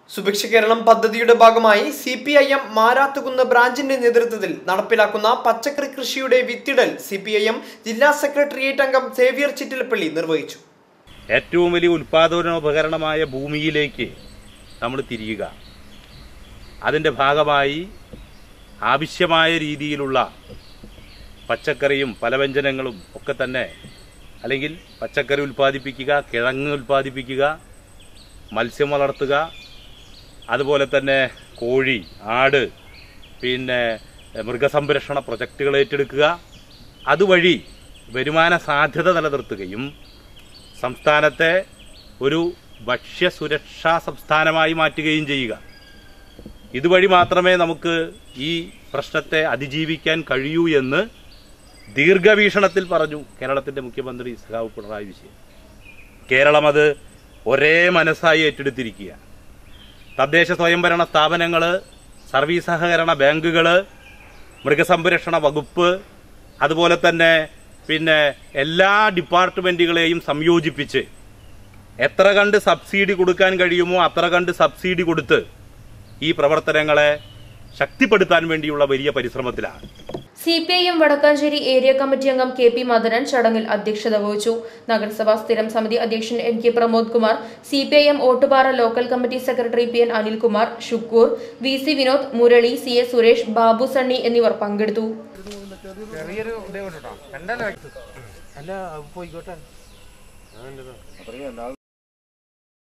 സുഭിക്ഷ കേരളം പദ്ധതിയുടെ ഭാഗമായി C P I M Marathukunnu ബ്രാഞ്ചിന്റെ നേതൃത്വത്തിൽ നടപ്പിലാക്കുന്ന പച്ചക്കറി കൃഷിയുടെ വിത്തിടൽ സി പി ഐ എം ജില്ലാ സെക്രട്ടേറിയറ്റ് അംഗം സേവ്യർ ചിറ്റിലപ്പള്ളി നിർവഹിച്ചു ഏറ്റവും വലിയ ഉൽപാദനോപകരണമായ ഭൂമിയിലേക്ക് നമ്മൾ തിരിയുക അതിൻ്റെ ഭാഗമായി ആവശ്യമായ രീതിയിലുള്ള പച്ചക്കറിയും പലവ്യഞ്ജനങ്ങളും ഒക്കെ തന്നെ അല്ലെങ്കിൽ പച്ചക്കറി ഉൽപ്പാദിപ്പിക്കുക കിഴങ്ങ് ഉൽപ്പാദിപ്പിക്കുക മത്സ്യം വളർത്തുക അതുപോലെ തന്നെ കോഴി ആട് പിന്നെ മൃഗസംരക്ഷണ പ്രൊജക്റ്റുകൾ ഏറ്റെടുക്കുക അതുവഴി വരുമാന സാധ്യത നിലനിർത്തുകയും സംസ്ഥാനത്തെ ഒരു ഭക്ഷ്യസുരക്ഷാ സംസ്ഥാനമായി മാറ്റുകയും ചെയ്യുക ഇതുവഴി മാത്രമേ നമുക്ക് ഈ പ്രശ്നത്തെ അതിജീവിക്കാൻ കഴിയൂ എന്ന് ദീർഘവീക്ഷണത്തിൽ പറഞ്ഞു കേരളത്തിന്റെ മുഖ്യമന്ത്രി സഖാവ് പിണറായി വിജയൻ കേരളം അത് ഒരേ മനസ്സായി ഏറ്റെടുത്തിരിക്കുക തദ്ദേശ സ്വയംഭരണ സ്ഥാപനങ്ങൾ സർവീസ് സഹകരണ ബാങ്കുകൾ മൃഗസംരക്ഷണ വകുപ്പ് അതുപോലെ തന്നെ പിന്നെ എല്ലാ ഡിപ്പാർട്ട്മെന്റുകളെയും സംയോജിപ്പിച്ച് എത്ര കണ്ട് സബ്സിഡി കൊടുക്കാൻ കഴിയുമോ അത്ര കണ്ട് സബ്സിഡി കൊടുത്ത് ഈ പ്രവർത്തനങ്ങളെ ശക്തിപ്പെടുത്താൻ വേണ്ടിയുള്ള വലിയ പരിശ്രമത്തിലാണ് C P I M Vadakkanchery area committee അംഗം കെ പി മദനൻ ചടങ്ങിൽ അധ്യക്ഷത വഹിച്ചു നഗരസഭാ സ്ഥിരം സമിതി അധ്യക്ഷൻ N K Pramod Kumar C P I M Ottupara local committee secretary P N Anilkumar Shukkur V C Vinod Murali C A Suresh Babu Sunny എന്നിവർ പങ്കെടുത്തു ചെറിയൊരു ഇതേ കൊണ്ടോ രണ്ടല്ല അല്ല പോയിക്കോട്ടെ